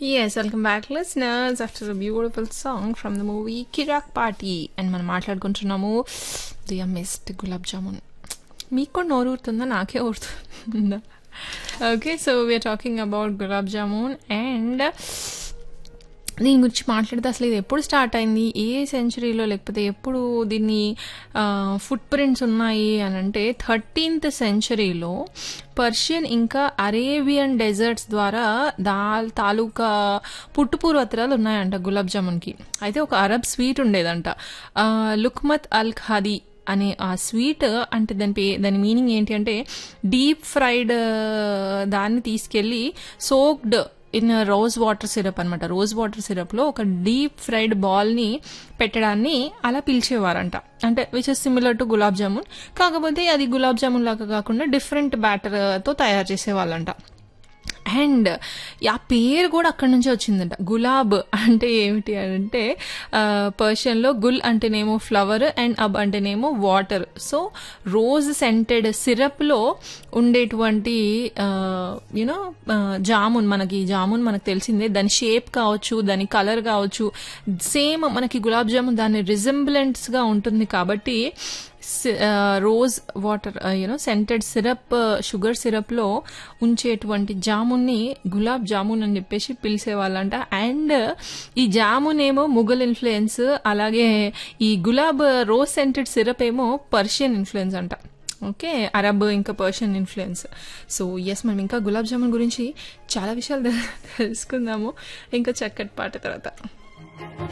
Yes, welcome back, listeners. After a beautiful song from the movie Kirak Party, and మనం మాట్లాడుకుంటున్నాము the mist gulab jamun మీకు కూడా నోరు ఊరుతుందా నాకే ఊరుతుందా okay so we're talking about gulab jamun and దీని గురించి మాట్లాడితే అసలు ఇది ఎప్పుడు స్టార్ట్ అయింది ఏ సెంచరీలో లేకపోతే ఎప్పుడు దీన్ని ఫుట్ ప్రింట్స్ ఉన్నాయి అని అంటే థర్టీన్త్ సెంచరీలో పర్షియన్ ఇంకా అరేబియన్ డెజర్ట్స్ ద్వారా దాల్ తాలూకా పుట్టుపూర్వత్రాలు ఉన్నాయంట గులాబ్ జామున్కి అయితే ఒక అరబ్ స్వీట్ ఉండేదంట ఆ, లుక్మత్ అల్ ఖాదీ అనే ఆ స్వీట్ అంటే దాని పే దాని మీనింగ్ ఏంటి అంటే డీప్ ఫ్రైడ్ దాన్ని తీసుకెళ్ళి soaked in rose water syrup అనమాట రోజ్ వాటర్ సిరప్లో ఒక డీప్ ఫ్రైడ్ బాల్ని పెట్టడాన్ని అలా పిలిచేవారంట అంటే which is similar to gulab jamun కాకపోతే అది గులాబ్ జామున్ లాగా కాకుండా డిఫరెంట్ బ్యాటర్తో తయారు చేసేవాళ్ళంట అండ్ ఆ పేరు కూడా అక్కడి నుంచే వచ్చిందంట గులాబ్ అంటే ఏమిటి అంటే పర్షియన్లో గుల్ అంటేనేమో ఫ్లవర్ అండ్ అబ్ అంటేనేమో వాటర్ సో రోజ్ సెంటెడ్ సిరప్లో ఉండేటువంటి యూనో జామున్ మనకి జామున్ మనకు తెలిసిందే దాని షేప్ కావచ్చు దాని కలర్ కావచ్చు సేమ్ మనకి గులాబ్ జామున్ దాని రిజంబ్లెంట్స్గా ఉంటుంది కాబట్టి rose water you know scented syrup sugar సిరప్లో ఉంచేటువంటి జామున్ని గులాబ్ జామున్ అని చెప్పేసి పిలిచేవాళ్ళంట అండ్ ఈ జామున్ ఏమో ముఘల్ ఇన్ఫ్లుయెన్స్ అలాగే ఈ గులాబ్ రోజ్ సెంటెడ్ సిరప్ ఏమో పర్షియన్ ఇన్ఫ్లుయెన్స్ అంట ఓకే అరబ్ ఇంకా పర్షియన్ ఇన్ఫ్లుయెన్స్ సో ఎస్ మనం ఇంకా గులాబ్ జామున్ గురించి చాలా విషయాలు తెలుసుకుందాము ఇంకా చక్కటి పాట తర్వాత